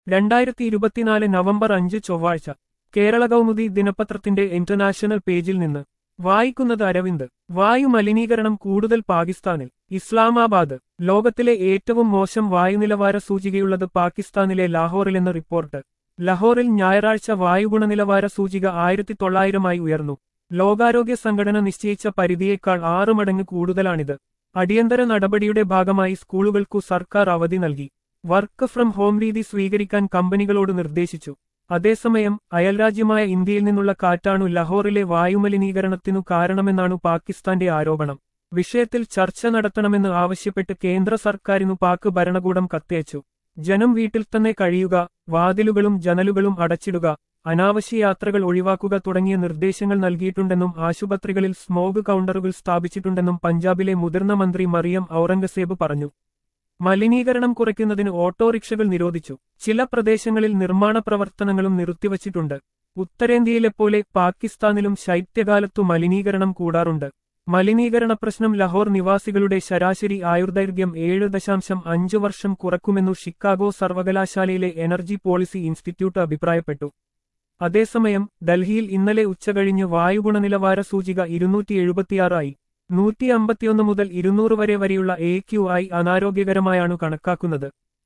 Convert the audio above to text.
രണ്ടായിരത്തി ഇരുപത്തിനാല് നവംബർ അഞ്ച് ചൊവ്വാഴ്ച കേരള കൗമുദി ദിനപത്രത്തിന്റെ ഇന്റർനാഷണൽ പേജിൽ നിന്ന് വായിക്കുന്നത് അരവിന്ദ് വായു മലിനീകരണം കൂടുതൽ പാകിസ്ഥാനിൽ ഇസ്ലാമാബാദ് ലോകത്തിലെ ഏറ്റവും മോശം വായുനിലവാര സൂചികയുള്ളത് പാകിസ്ഥാനിലെ ലാഹോറിലെന്ന് റിപ്പോർട്ട് ലഹോറിൽ ഞായറാഴ്ച വായുഗുണനിലവാര സൂചിക ആയിരത്തി തൊള്ളായിരമായി ഉയർന്നു ലോകാരോഗ്യ സംഘടന നിശ്ചയിച്ച പരിധിയേക്കാൾ ആറ് മടങ്ങ് കൂടുതലാണിത് അടിയന്തര നടപടിയുടെ ഭാഗമായി സ്കൂളുകൾക്കു സർക്കാർ അവധി നൽകി വർക്ക് ഫ്രം ഹോം രീതി സ്വീകരിക്കാൻ കമ്പനികളോട് നിർദ്ദേശിച്ചു അതേസമയം അയൽരാജ്യമായ ഇന്ത്യയിൽ നിന്നുള്ള കാറ്റാണു ലഹോറിലെ വായുമലിനീകരണത്തിനു കാരണമെന്നാണു പാകിസ്ഥാന്റെ ആരോപണം വിഷയത്തിൽ ചർച്ച നടത്തണമെന്ന് ആവശ്യപ്പെട്ട് കേന്ദ്ര സർക്കാരിനു പാക് ഭരണകൂടം കത്തയച്ചു ജനം വീട്ടിൽ തന്നെ കഴിയുക വാതിലുകളും ജനലുകളും അടച്ചിടുക അനാവശ്യ യാത്രകൾ ഒഴിവാക്കുക തുടങ്ങിയ നിർദ്ദേശങ്ങൾ നൽകിയിട്ടുണ്ടെന്നും ആശുപത്രികളിൽ സ്മോഗ് കൗണ്ടറുകൾ സ്ഥാപിച്ചിട്ടുണ്ടെന്നും പഞ്ചാബിലെ മുതിർന്ന മന്ത്രി മറിയം ഔറംഗസേബ് പറഞ്ഞു മലിനീകരണം കുറയ്ക്കുന്നതിന് ഓട്ടോറിക്ഷകൾ നിരോധിച്ചു ചില പ്രദേശങ്ങളിൽ നിർമ്മാണ പ്രവർത്തനങ്ങളും നിർത്തിവച്ചിട്ടുണ്ട് ഉത്തരേന്ത്യയിലെപ്പോലെ പാകിസ്ഥാനിലും ശൈത്യകാലത്തു മലിനീകരണം കൂടാറുണ്ട് മലിനീകരണ പ്രശ്നം ലഹോർ നിവാസികളുടെ ശരാശരി ആയുർദൈർഘ്യം ഏഴ് ദശാംശം അഞ്ച് വർഷം കുറക്കുമെന്നു ഷിക്കാഗോ സർവകലാശാലയിലെ എനർജി പോളിസി ഇൻസ്റ്റിറ്റ്യൂട്ട് അഭിപ്രായപ്പെട്ടു അതേസമയം ഡൽഹിയിൽ ഇന്നലെ ഉച്ചകഴിഞ്ഞ് വായുഗുണനിലവാര സൂചിക ഇരുന്നൂറ്റി എഴുപത്തിയാറായി നൂറ്റി അമ്പത്തിയൊന്ന് മുതൽ ഇരുന്നൂറ് വരെ വരെയുള്ള എ ക്യു ഐ അനാരോഗ്യകരമായാണ് കണക്കാക്കുന്നത്